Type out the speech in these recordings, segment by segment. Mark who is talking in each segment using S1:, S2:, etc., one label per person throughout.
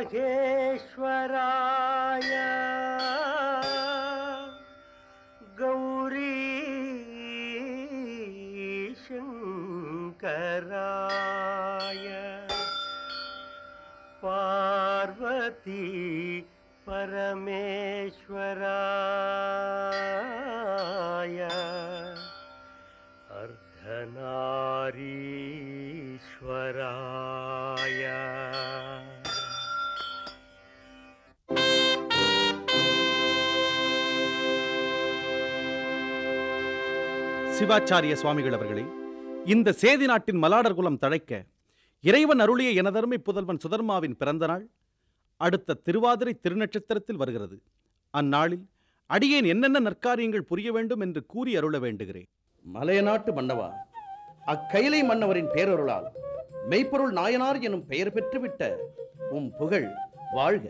S1: महेश्वराय गौरी शङ्कराय पार्वती परमेश्वराय अर्धनारीश्वराय
S2: சிவாச்சாரிய சுவாமிகள் அவர்களே இந்த சேதி நாட்டின் மலாடர் குலம் தழைக்க இறைவன் அருளிய எனதருமை புதல்வன் சுதர்மாவின் பிறந்த நாள் அடுத்த திருவாதிரை திருநட்சத்திரத்தில் வருகிறது அந்நாளில் அடியேன் என்னென்ன நற்காரியங்கள் புரிய வேண்டும் என்று கூறி அருள வேண்டுகிறேன்
S3: மலையநாட்டு மன்னவா அக்கைலை மன்னவரின் பேரருளால் மெய்ப்பொருள் நாயனார் எனும் பெயர் பெற்றுவிட்ட உம் புகழ் வாழ்க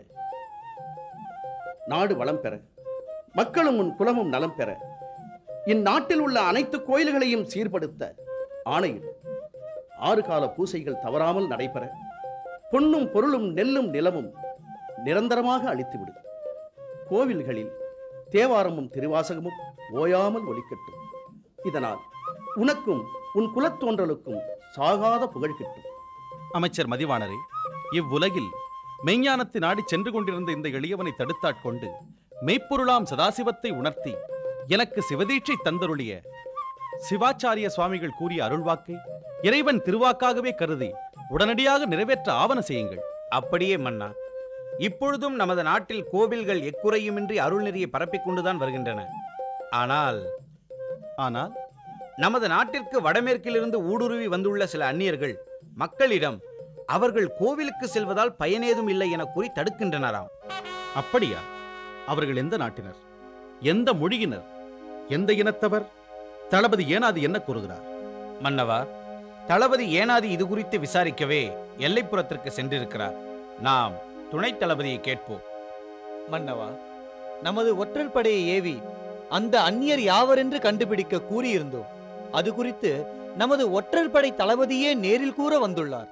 S3: நாடு வளம் பெற மக்களும் உன் குலமும் நலம் பெற இந்நாட்டில் உள்ள அனைத்து கோயில்களையும் சீர்படுத்த ஆணையிடு ஆறு கால பூசைகள் தவறாமல் நடைபெற பொன்னும் பொருளும் நெல்லும் நிலமும் நிரந்தரமாக அளித்துவிடு கோவில்களில் தேவாரமும் திருவாசகமும் ஓயாமல் ஒலிக்கட்டும் இதனால் உனக்கும் உன் குலத்தோன்றலுக்கும் சாகாத புகழ் கிட்டும்
S2: அமைச்சர் மதிவாணரே இவ்வுலகில் மெய்ஞானத்தை நாடி சென்று கொண்டிருந்த இந்த எளியவனை தடுத்தாட்கொண்டு மெய்ப்பொருளாம் சதாசிவத்தை உணர்த்தி எனக்கு சிவதீட்சை தந்தருளிய சிவாச்சாரிய சுவாமிகள் கூறிய அருள்வாக்கை இறைவன் திருவாக்காகவே கருதி உடனடியாக நிறைவேற்ற ஆவண செய்யுங்கள்
S4: அப்படியே மன்னா இப்பொழுதும் நமது நாட்டில் கோவில்கள் எக்குறையுமின்றி அருள்நெறியை பரப்பிக் கொண்டுதான் வருகின்றன ஆனால்
S2: ஆனால்
S4: நமது நாட்டிற்கு வடமேற்கிலிருந்து ஊடுருவி வந்துள்ள சில அந்நியர்கள் மக்களிடம் அவர்கள் கோவிலுக்கு செல்வதால் பயனேதும் இல்லை என கூறி தடுக்கின்றனராம்
S2: அப்படியா அவர்கள் எந்த நாட்டினர் எந்த மொழியினர் எந்த இனத்தவர் தளபதி ஏனாதி என்ன கூறுகிறார்
S4: மன்னவா தளபதி ஏனாதி இது குறித்து விசாரிக்கவே எல்லைப்புறத்திற்கு சென்றிருக்கிறார் நாம் துணைத் தளபதியை கேட்போம்
S5: மன்னவா நமது ஒற்றர் படையை ஏவி அந்த அந்நியர் யாவரென்று கண்டுபிடிக்க கூறியிருந்தோம் அது குறித்து நமது ஒற்றர் படை தளபதியே நேரில் கூற வந்துள்ளார்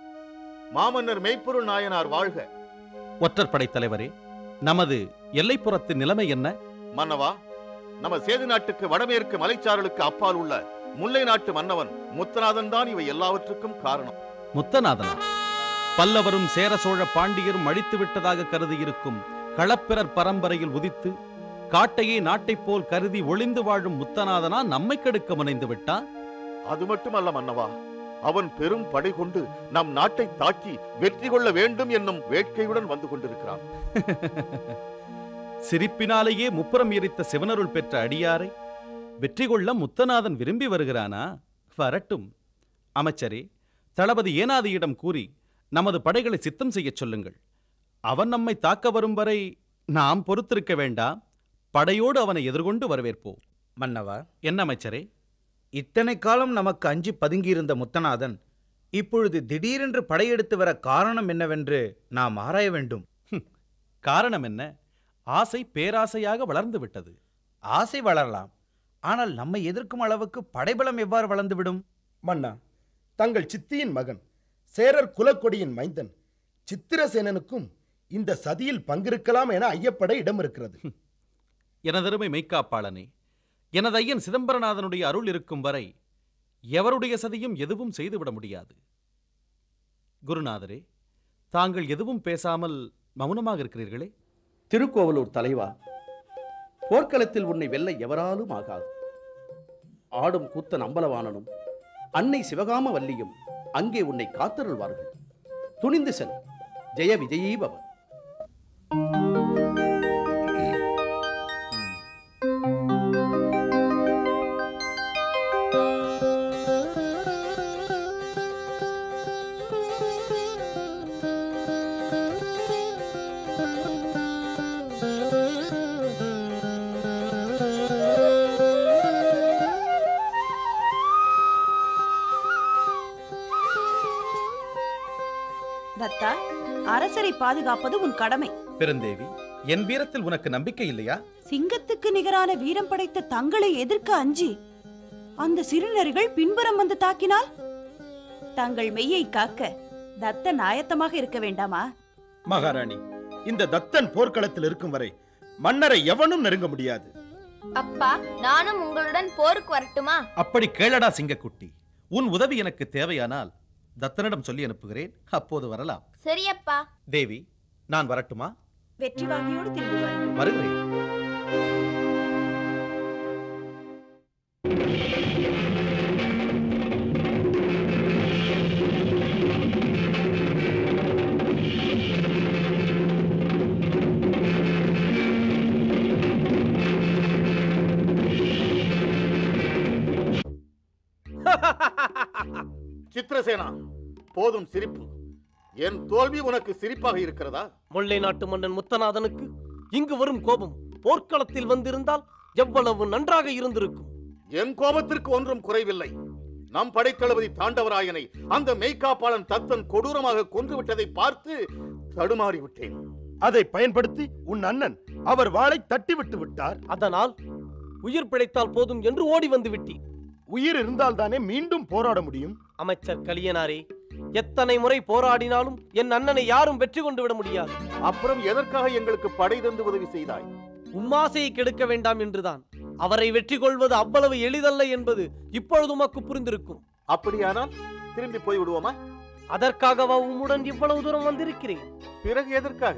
S6: மாமன்னர் மெய்ப்பொருள் நாயனார் வாழ்க
S2: ஒற்றர் படைத் தலைவரே நமது எல்லைப்புறத்தின் நிலைமை என்ன
S6: மன்னவா நம்ம சேது நாட்டுக்கு வடமேற்கு மலைச்சாரலுக்கு அப்பால் உள்ள முல்லை நாட்டு மன்னவன் முத்தநாதன் தான் இவை எல்லாவற்றுக்கும் காரணம்
S2: முத்தநாதனா பல்லவரும் சேர சோழ பாண்டியரும் அழித்து விட்டதாக கருதியிருக்கும் களப்பிரர் பரம்பரையில் உதித்து காட்டையே நாட்டைப் போல் கருதி ஒளிந்து வாழும் முத்தநாதனா நம்மை கெடுக்க முனைந்து விட்டான்
S6: அது மட்டுமல்ல மன்னவா அவன் பெரும் படை கொண்டு நம் நாட்டை தாக்கி வெற்றி கொள்ள வேண்டும் என்னும் வேட்கையுடன் வந்து கொண்டிருக்கிறான்
S2: சிரிப்பினாலேயே முப்புறம் எரித்த சிவனருள் பெற்ற அடியாரை வெற்றி கொள்ள முத்தநாதன் விரும்பி வருகிறானா வரட்டும் அமைச்சரே தளபதி ஏனாதியிடம் கூறி நமது படைகளை சித்தம் செய்யச் சொல்லுங்கள் அவன் நம்மை தாக்க வரும் வரை நாம் பொறுத்திருக்க வேண்டாம் படையோடு அவனை எதிர்கொண்டு வரவேற்போம்
S4: மன்னவா
S2: என்ன அமைச்சரே
S4: இத்தனை காலம் நமக்கு அஞ்சி பதுங்கியிருந்த முத்தநாதன் இப்பொழுது திடீரென்று படையெடுத்து வர காரணம் என்னவென்று நாம் ஆராய வேண்டும்
S2: காரணம் என்ன ஆசை பேராசையாக வளர்ந்து விட்டது
S4: ஆசை வளரலாம் ஆனால் நம்மை எதிர்க்கும் அளவுக்கு படைபலம் எவ்வாறு வளர்ந்துவிடும்
S7: மன்னா தங்கள் சித்தியின் மகன் சேரர் குலக்கொடியின் மைந்தன் சித்திரசேனனுக்கும் இந்த சதியில் பங்கிருக்கலாம் என ஐயப்பட இடம் இருக்கிறது
S2: எனதருமை மெய்க்காப்பாளனே எனது ஐயன் சிதம்பரநாதனுடைய அருள் இருக்கும் வரை எவருடைய சதியும் எதுவும் செய்துவிட முடியாது குருநாதரே தாங்கள் எதுவும் பேசாமல் மௌனமாக இருக்கிறீர்களே
S3: திருக்கோவலூர் தலைவா போர்க்களத்தில் உன்னை வெல்ல எவராலும் ஆகாது ஆடும் கூத்தன் அம்பலவாணனும் அன்னை சிவகாம வல்லியும் அங்கே உன்னை காத்தருள்வார்கள் துணிந்து செல் ஜெய விஜயீபவ
S8: தத்தா அரசரை பாதுகாப்பது உன் கடமை
S2: பெருந்தேவி என் வீரத்தில் உனக்கு நம்பிக்கை இல்லையா
S8: சிங்கத்துக்கு நிகரான வீரம் படைத்த தங்களை எதிர்க்க அஞ்சி அந்த சிறுநர்கள் பின்புறம் வந்து தாக்கினால் தங்கள் மெய்யை காக்க தத்தன் ஆயத்தமாக இருக்க வேண்டாமா
S7: மகாராணி இந்த தத்தன் போர்க்களத்தில் இருக்கும் வரை மன்னரை எவனும் நெருங்க முடியாது
S9: அப்பா நானும் உங்களுடன் போருக்கு வரட்டுமா
S2: அப்படி கேளடா சிங்கக்குட்டி உன் உதவி எனக்கு தேவையானால் தத்தனிடம் சொல்லி அனுப்புகிறேன் அப்போது வரலாம்
S9: சரி அப்பா
S2: தேவி நான் வரட்டுமா
S8: வெற்றி வாகையோடு திரும்பி வாருங்கள்
S2: வருகிறேன்
S6: சித்திரசேனா போதும் சிரிப்பு என் தோல்வி உனக்கு சிரிப்பாக இருக்கிறதா
S10: முல்லை நாட்டு மன்னன் முத்தநாதனுக்கு இங்கு வரும் கோபம் போர்க்களத்தில் வந்திருந்தால் எவ்வளவு நன்றாக இருந்திருக்கும்
S6: என் கோபத்திற்கு ஒன்றும் குறைவில்லை நம் படைத்தளபதி தாண்டவராயனை அந்த மெய்காப்பாளன் தத்தன் கொடூரமாக கொன்று விட்டதை பார்த்து தடுமாறி விட்டேன்
S7: அதை பயன்படுத்தி உன் அண்ணன் அவர் வாளை தட்டி விட்டு விட்டார்
S10: அதனால் உயிர் பிழைத்தால் போதும் என்று ஓடி வந்து விட்டீர்
S7: உயிர் இருந்தால்தானே மீண்டும் போராட முடியும்
S10: அமைச்சர் கலியனாரே எத்தனை முறை போராடினாலும் என் அண்ணனை யாரும் வெற்றி கொண்டு விட முடியாது
S6: அப்புறம் எதற்காக எங்களுக்கு படை தந்து உதவி செய்தாய்
S10: உம்மாசையை கெடுக்க வேண்டாம் என்றுதான் அவரை வெற்றி கொள்வது அவ்வளவு எளிதல்ல என்பது இப்பொழுது உமக்கு புரிந்திருக்கும்
S6: அப்படியானால் திரும்பி போய் விடுவோமா
S10: அதற்காகவா உம்முடன் இவ்வளவு தூரம் வந்திருக்கிறேன்
S6: பிறகு எதற்காக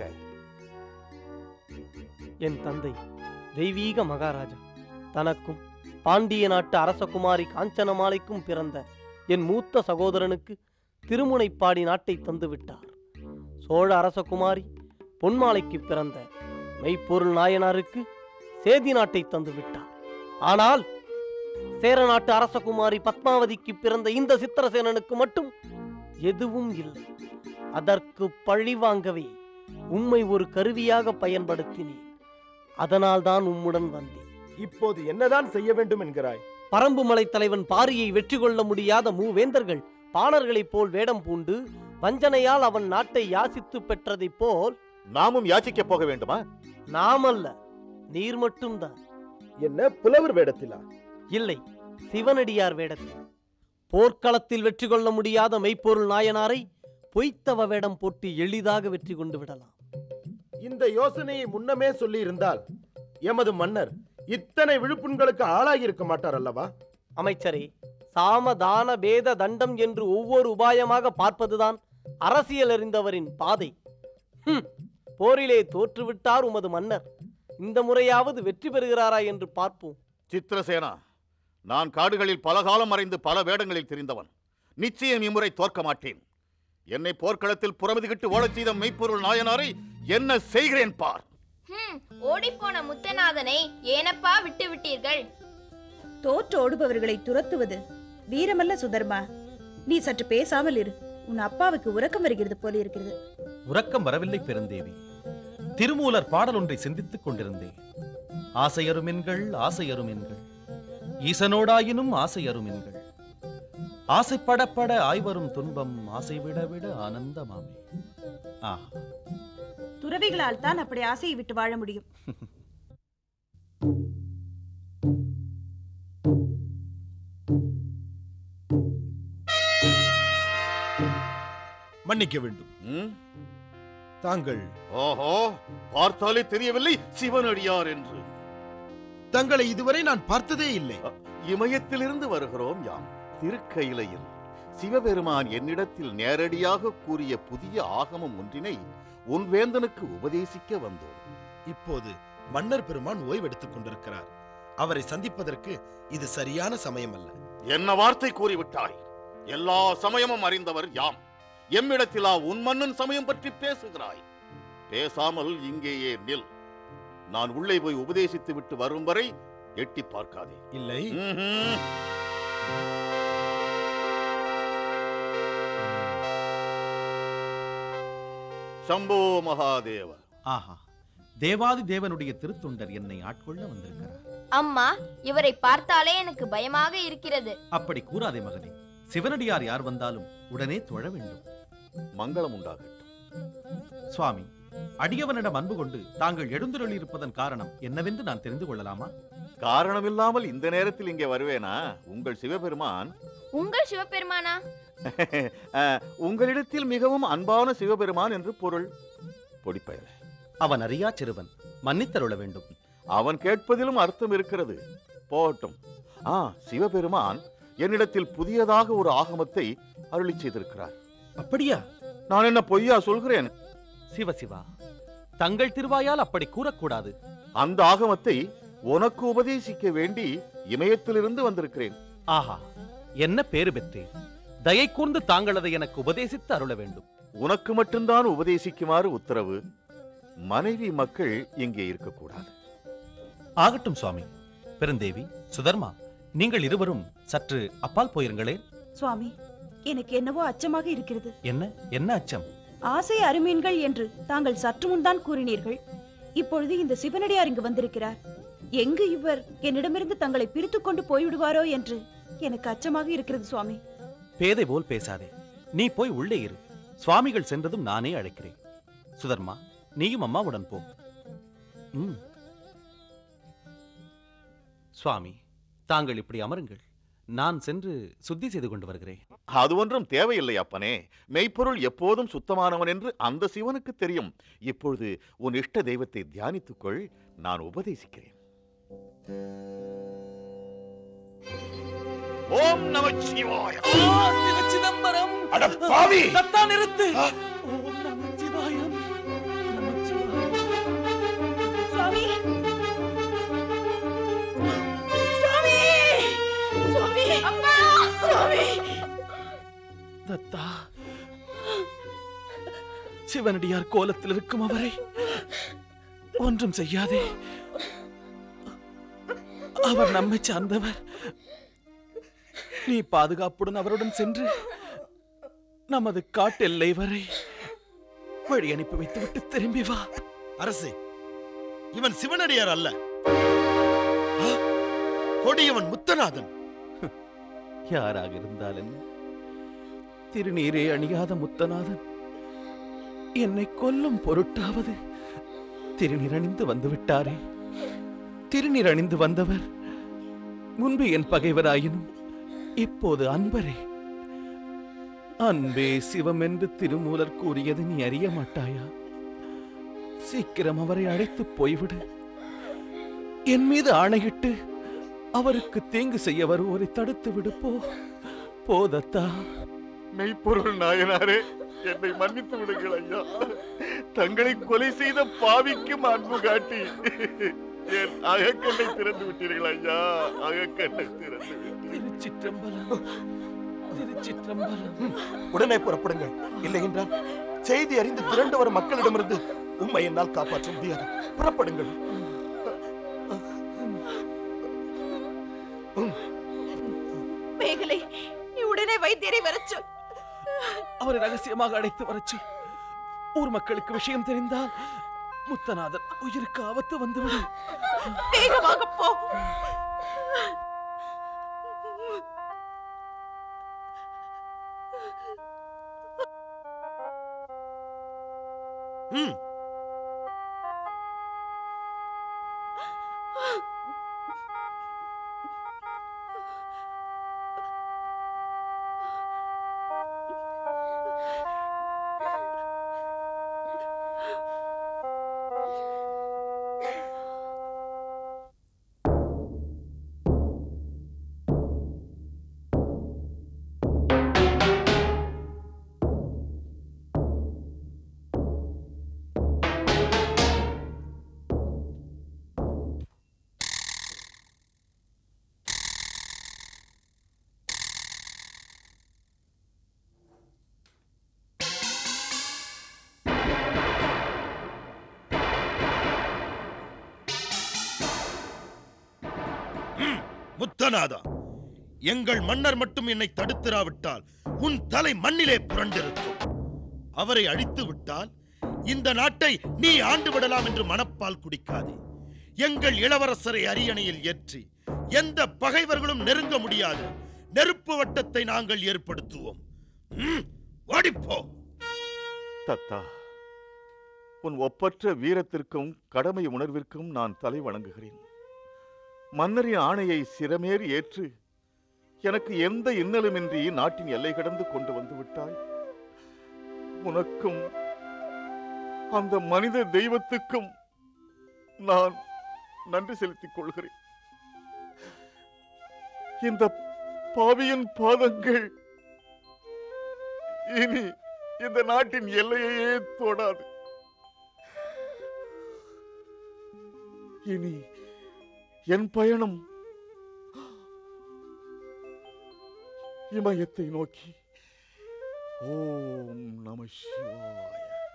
S10: என் தந்தை தெய்வீக மகாராஜா தனக்கும் பாண்டிய நாட்டு அரசகுமாரி காஞ்சனமாலைக்கும் பிறந்த என் மூத்த சகோதரனுக்கு திருமுனைப்பாடி நாட்டை தந்து விட்டார் சோழ அரசகுமாரி பொன்மாலைக்கு பிறந்த மெய்ப்பொருள் நாயனாருக்கு சேதி நாட்டை தந்து விட்டார் ஆனால் சேர நாட்டு அரசகுமாரி பத்மாவதிக்கு பிறந்த இந்த சித்திரசேனனுக்கு மட்டும் எதுவும் இல்லை அதற்கு பழி வாங்கவே உம்மை ஒரு கருவியாக பயன்படுத்தினேன் அதனால்தான் உம்முடன் வந்தேன்
S7: இப்போது என்னதான் செய்ய வேண்டும் என்கிறாய்
S10: பரம்புமலை தலைவன் பாரியை வெற்றி கொள்ள முடியாத மூவேந்தர்கள் பாணர்களைப் போல் வேடம் பூண்டு வஞ்சனையால் அவன் நாட்டை யாசித்து பெற்றதைப் போல்
S6: நாமும் யாச்சிக்க போக வேண்டுமா
S10: நாமல்ல நீர் மட்டும்தான்
S7: என்ன புலவர் வேடத்திலா
S10: இல்லை சிவனடியார் வேடத்தில் போர்க்களத்தில் வெற்றி கொள்ள முடியாத மெய்ப்பொருள் நாயனாரை பொய்த்தவ வேடம் போட்டு எளிதாக வெற்றி கொண்டு விடலாம்
S7: இந்த யோசனையை முன்னமே சொல்லி இருந்தால் எமது மன்னர் இத்தனை விழுப்புண்களுக்கு ஆளாகி இருக்க மாட்டார் அல்லவா
S10: அமைச்சரே சாம தான பேத தண்டம் என்று ஒவ்வொரு உபாயமாக பார்ப்பதுதான் அரசியல் அறிந்தவரின் பாதை ஹும், போரிலே தோற்றுவிட்டார் உமது மன்னர் இந்த முறையாவது வெற்றி பெறுகிறாரா என்று பார்ப்போம்
S6: சித்திரசேனா நான் காடுகளில் பல காலம் மறைந்து பல வேடங்களில் தெரிந்தவன் நிச்சயம் இம்முறை தோற்க மாட்டேன் என்னை போர்க்களத்தில் புறமதிகிட்டு ஓடச் செய்த மெய்ப்பொருள் நாயனாரை என்ன செய்கிறேன் பார்
S9: ஹம், ஓடிப்போன முத்தநாதனை ஏனப்பா விட்டு விட்டீர்கள்
S8: தோற்று ஓடுபவர்களை துரத்துவது வீரமல்ல சுதர்மா நீ சற்று பேசாமல் இரு உன் அப்பாவுக்கு உறக்கம் வருகிறது போல இருக்கிறது
S2: உறக்கம் வரவில்லை பெருந்தேவி திருமூலர் பாடல் ஒன்றை சிந்தித்துக் கொண்டிருந்தேன் ஆசையருமென்கள் ஆசையருமென்கள் ஈசனோடாயினும் ஆசையருமென்கள் ஆசைப்படப்பட ஆய்வரும் துன்பம் ஆசை விட விட ஆனந்தமாமே ஆஹா
S8: துறவிகளால் தான் அப்படி ஆசையை விட்டு வாழ முடியும்
S7: மன்னிக்க வேண்டும்
S6: ம்?
S7: தாங்கள்
S6: ஓஹோ பார்த்தாலே தெரியவில்லை சிவனடியார் என்று
S7: தங்களை இதுவரை நான் பார்த்ததே இல்லை
S6: இமயத்திலிருந்து வருகிறோம் யாம் திருக்கயிலையில் சிவபெருமான் என்னிடத்தில் நேரடியாக கூறிய புதிய ஆகமம் ஒன்றினை உன் வேந்தனுக்கு உபதேசிக்க வந்தோம்
S7: இப்போது மன்னர் பெருமான் ஓய்வெடுத்துக் கொண்டிருக்கிறார் அவரை சந்திப்பதற்கு இது சரியான சமயம் அல்ல
S6: என்ன வார்த்தை கூறிவிட்டாய் எல்லா சமயமும் அறிந்தவர் யாம் எம்மிடத்திலா உன் மன்னன் சமயம் பற்றி பேசுகிறாய் பேசாமல் இங்கேயே நில் நான் உள்ளே போய் உபதேசித்து விட்டு வரும் வரை எட்டி பார்க்காதே
S7: இல்லை
S6: ம்ஹும். சம்போ மகாதேவ
S2: ஆஹா தேவாதி தேவனுடைய திருத்தொண்டர் என்னை ஆட்கொள்ள வந்திருக்கிறார்
S9: அம்மா இவரை பார்த்தாலே எனக்கு பயமாக இருக்கிறது
S2: அப்படி கூறாதே மகனே சிவனடியார் யார் வந்தாலும் உடனே தொழ வேண்டும்
S6: மங்களம் உண்டாகட்டும்
S2: சுவாமி அடியவனிடம் அன்பு கொண்டு தாங்கள் எழுந்துருளியிருப்பதன் காரணம் என்னவென்று நான் தெரிந்து கொள்ளலாமா
S6: காரணமில்லாமல் இந்த நேரத்தில் இங்கே வருவேனா உங்கள் சிவபெருமான்
S9: உங்கள் சிவபெருமானா
S6: அஹ், உங்களிடத்தில் மிகவும் அன்பான சிவபெருமான் என்று பொருள் பொடிப்பயல
S2: அவன் அறியா சிறுவன் மன்னித்தருள வேண்டும்
S6: அவன் கேட்பதிலும் அர்த்தம் இருக்கிறது போகட்டும் ஆ சிவபெருமான் என்னிடத்தில் புதியதாக ஒரு ஆகமத்தை அருளி செய்திருக்கிறார்
S3: அப்படியா
S6: நான் என்ன பொய்யா சொல்கிறேன்
S2: சிவ சிவா தங்கள் திருவாயால் அப்படி கூறக்கூடாது
S6: அந்த ஆகமத்தை உனக்கு உபதேசிக்க வேண்டி இமயத்திலிருந்து வந்திருக்கிறேன்
S2: ஆஹா என்ன பேறு பெற்றேன் தயை கூர்ந்து தாங்கள் அதை எனக்கு உபதேசித்து அருள வேண்டும்
S6: உனக்கு மட்டும்தான் உபதேசிக்குமாறு உத்தரவு மனைவி மக்கள் இங்கே இருக்கக்கூடாது
S2: ஆகட்டும் சுவாமி பெருந்தேவி சுதர்மா நீங்கள் இருவரும் சற்று அப்பால் போயிருங்களே
S8: சுவாமி எனக்கு என்னவோ அச்சமாக இருக்கிறது
S2: என்ன என்ன அச்சம்
S8: ஆசை அருமீன்கள் என்று தாங்கள் சற்று முன்தான் கூறினீர்கள் இப்பொழுது இந்த சிவனடியார் இங்கு வந்திருக்கிறார் எங்கு இவர் என்னிடமிருந்து தங்களை பிரித்துக் கொண்டு போய்விடுவாரோ என்று எனக்கு அச்சமாக இருக்கிறது சுவாமி
S2: பேதை போல் பேசாதே நீ போய் உள்ளே இரு சுவாமிகள் சென்றதும் நானே அழைக்கிறேன் சுதர்மா நீயும் அம்மாவுடன் போ ம். சுவாமி தாங்கள் இப்படி அமருங்கள் நான் சென்று சுத்தி செய்து கொண்டு வருகிறேன்
S6: அது ஒன்றும் தேவையில்லை அப்பனே மெய்ப்பொருள் எப்போதும் சுத்தமானவன் என்று அந்த சிவனுக்கு தெரியும் இப்பொழுது உன் இஷ்ட தெய்வத்தை தியானித்துக்கொள் நான் உபதேசிக்கிறேன் ஓம் நமச்சிவாய
S2: சிதம்பரம்
S7: அட பாவி
S2: நிறுத்து ஓம் நமச்சிவாயம் நமச்சிவாயம்
S8: சுவாமி சுவாமி சுவாமி அம்மா சுவாமி
S2: தத்தா சிவனடியார் கோலத்தில் இருக்கும் அவரை ஒன்றும் செய்யாதே அவர் நம்மை சார்ந்தவர் நீ பாதுகாப்புடன் அவருடன் சென்று நமது காட்டெல்லை வரை வழி அனுப்பி வைத்துவிட்டு திரும்பி வா
S7: அரசே இவன் சிவனடியார் அல்ல ஆ, கொடியவன் முத்தநாதன்
S2: யாராக இருந்தால் என்ன திருநீரே அணியாத முத்தநாதன் என்னை கொல்லும் பொருட்டாவது திருநீர் அணிந்து வந்து விட்டாரே திருநீர் அணிந்து வந்தவர் முன்பு என் பகைவராயினும் இப்போது அன்பரே அன்பே சிவம் என்று திருமூலர் கூறியது நீ அறிய மாட்டாயா சீக்கிரம் அவரை அழைத்து போய்விடு என் மீது ஆணையிட்டு அவருக்கு தீங்கு செய்ய வருவோரை தடுத்து விடு போ போதத்தா
S6: மெய்ப்பொருள் நாயனாரே என்னை மன்னித்து விடுங்கள் ஐயா தங்களை கொலை செய்த பாவிக்கும் அன்பு காட்டி என் அகக்கண்ணை திறந்து விட்டீர்கள் ஐயா அகக்கண்ணை திறந்து விட்டீர்கள்
S2: திருச்சிற்றம்பலம் திருச்சிற்றம்பலம்
S7: உடனே புறப்படுங்கள் இல்லை என்றால் செய்தி அறிந்து திரண்டு வரும் மக்களிடமிருந்து உம்மை என்னால் காப்பாற்ற முடியாது புறப்படுங்கள்
S8: மேகலை நீ உடனே வைத்தியரை வரச் சொல்
S2: அவரை ரகசியமாக அழைத்து வரச்சு ஊர் மக்களுக்கு விஷயம் தெரிந்தால் முத்தநாதன் உயிருக்கு ஆபத்து வந்துவிடும்
S8: வேகமாக போ
S7: ம் முத்தநாதா எங்கள் மன்னர் மட்டும் என்னை தடுத்திராவிட்டால் உன் தலை மண்ணிலே புரண்டிருக்கும் அவரை அழித்து விட்டால் இந்த நாட்டை நீ ஆண்டு விடலாம் என்று மனப்பால் குடிக்காதே எங்கள் இளவரசரை அரியணையில் ஏற்றி எந்த பகைவர்களும் நெருங்க முடியாது நெருப்பு வட்டத்தை நாங்கள் ஏற்படுத்துவோம் ம், ஓடிப்போ
S6: தத்தா உன் ஒப்பற்ற வீரத்திற்கும் கடமை உணர்விற்கும் நான் தலை வணங்குகிறேன் மன்னரின் ஆணையை சிரமேறி ஏற்று எனக்கு எந்த இன்னலுமின்றி நாட்டின் எல்லை கடந்து கொண்டு வந்து விட்டாய் உனக்கும் அந்த மனித தெய்வத்துக்கும் நான் நன்றி செலுத்திக் கொள்கிறேன் இந்த பாவியின் பாதங்கள் இனி இந்த நாட்டின் எல்லையையே தொடாது இனி என் பயணம் இமயத்தை நோக்கி ஓம் நம சிவாய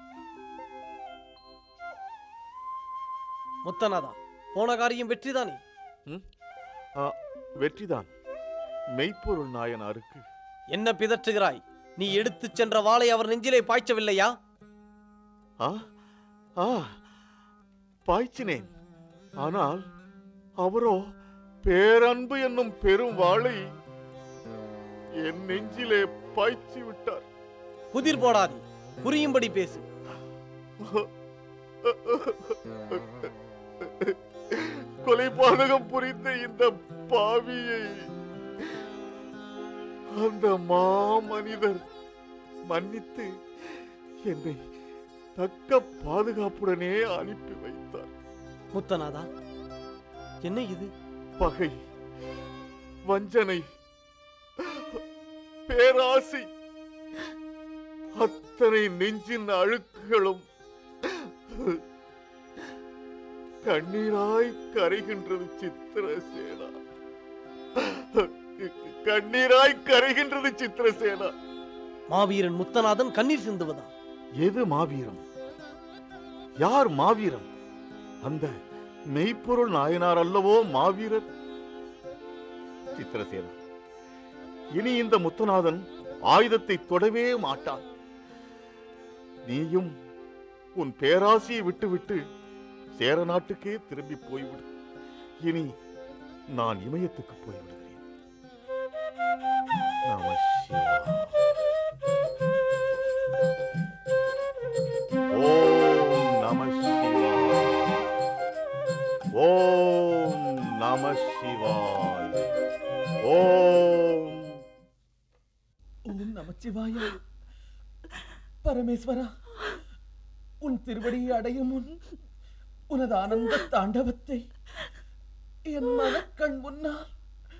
S10: முத்தநாதா போன காரியம் வெற்றிதானே
S6: ஆ, வெற்றிதான் மெய்ப்பொருள் நாயனாருக்கு
S10: என்ன பிதற்றுகிறாய் நீ எடுத்துச் சென்ற வாளை அவர் நெஞ்சிலே பாய்ச்சவில்லையா
S6: ஆ ஆ பாய்ச்சினேன் ஆனால் அவரோ பேரன்பு என்னும் பெரும் வாளை என் நெஞ்சிலே பாய்ச்சி விட்டார்
S10: புதிர் போடாதே புரியும்படி பேசு
S6: கொலை பாதகம் புரிந்த இந்த பாவியை அந்த மாமனிதர் மன்னித்து என்னை தக்க பாதுகாப்புடனே அனுப்பி வைத்தார்
S10: முத்தநாதா என்ன இது
S6: பகை வஞ்சனை பேராசை அத்தனை நெஞ்சின் அழுக்குகளும் கண்ணீராய் கரைகின்றது சித்திரசேனா கண்ணீராய் கரைகின்றது சித்திரசேனா
S10: மாவீரன் முத்தநாதன் கண்ணீர் சிந்துவதா
S6: எது மாவீரம் யார் மாவீரம் அந்த மெய்ப்பொருள் நாயனார் அல்லவோ மாவீரர் சித்திரசேனா இனி இந்த முத்தநாதன் ஆயுதத்தை தொடவே மாட்டான் நீயும் உன் பேராசையை விட்டுவிட்டு சேர நாட்டுக்கே திரும்பி போய்விடு இனி நான் இமயத்துக்கு போய்விடுகிறேன் நம சிவாய. ஓம் நம சிவாய ஓம் நம சிவாய ஓம்
S11: ஓம் நமச்சிவாய பரமேஸ்வரா உன் திருவடியை அடையும் முன் உனது ஆனந்த தாண்டவத்தை என் மனக்கண் முன்னால்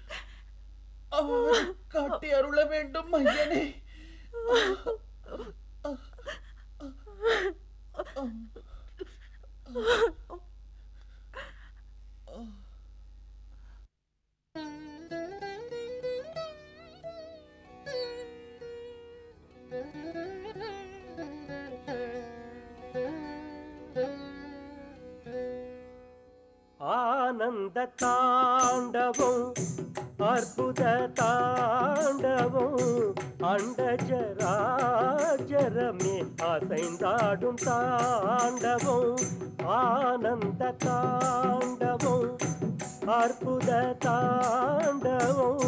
S11: ஆடி காட்டி அருள வேண்டும் ஐயனே
S1: ஆனந்த தாண்டவம் அற்புத தாண்டவம் அண்டஜராஜரமே அசைந்தாடும் தாண்டவம் ஆனந்த தாண்டவம் அற்புத தாண்டவம்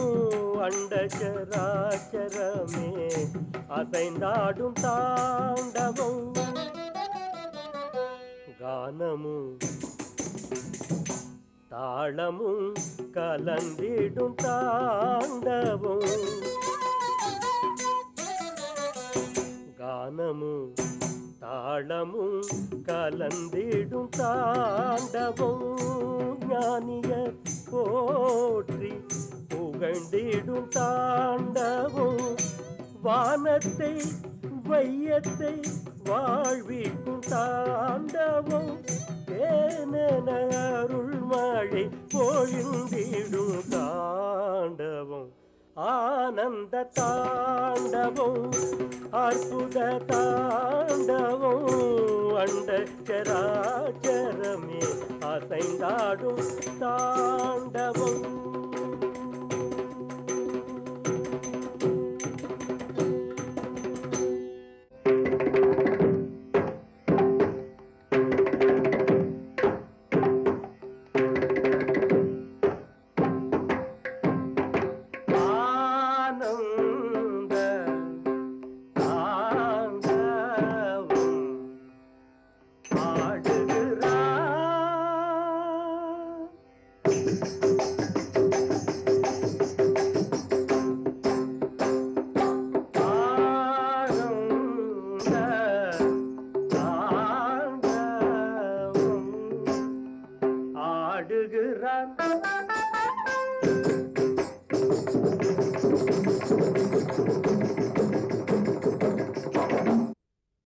S1: அண்டஜராஜரமே அசைந்தாடும் தாண்டவம் கானமும் தாளமும் கலந்திடும் தாண்டவும் கானமும் தாளமும் கலந்திடும் தாண்டவும் ஞானிய போற்றி புகழ்ந்திடும் தாண்டவும் வானத்தை வையத்தை வாழ்விக்கும் தாண்டவும் ஏனென அருள் மழை பொழிந்திடும் தாண்டவம் ஆனந்த தாண்டவம் அற்புத தாண்டவம் அண்ட சராச்சரமே அசைந்தாடும் தாண்டவம் ஆனந்த தாண்டவம் ஆடுகிறார் ஆடுகிறான்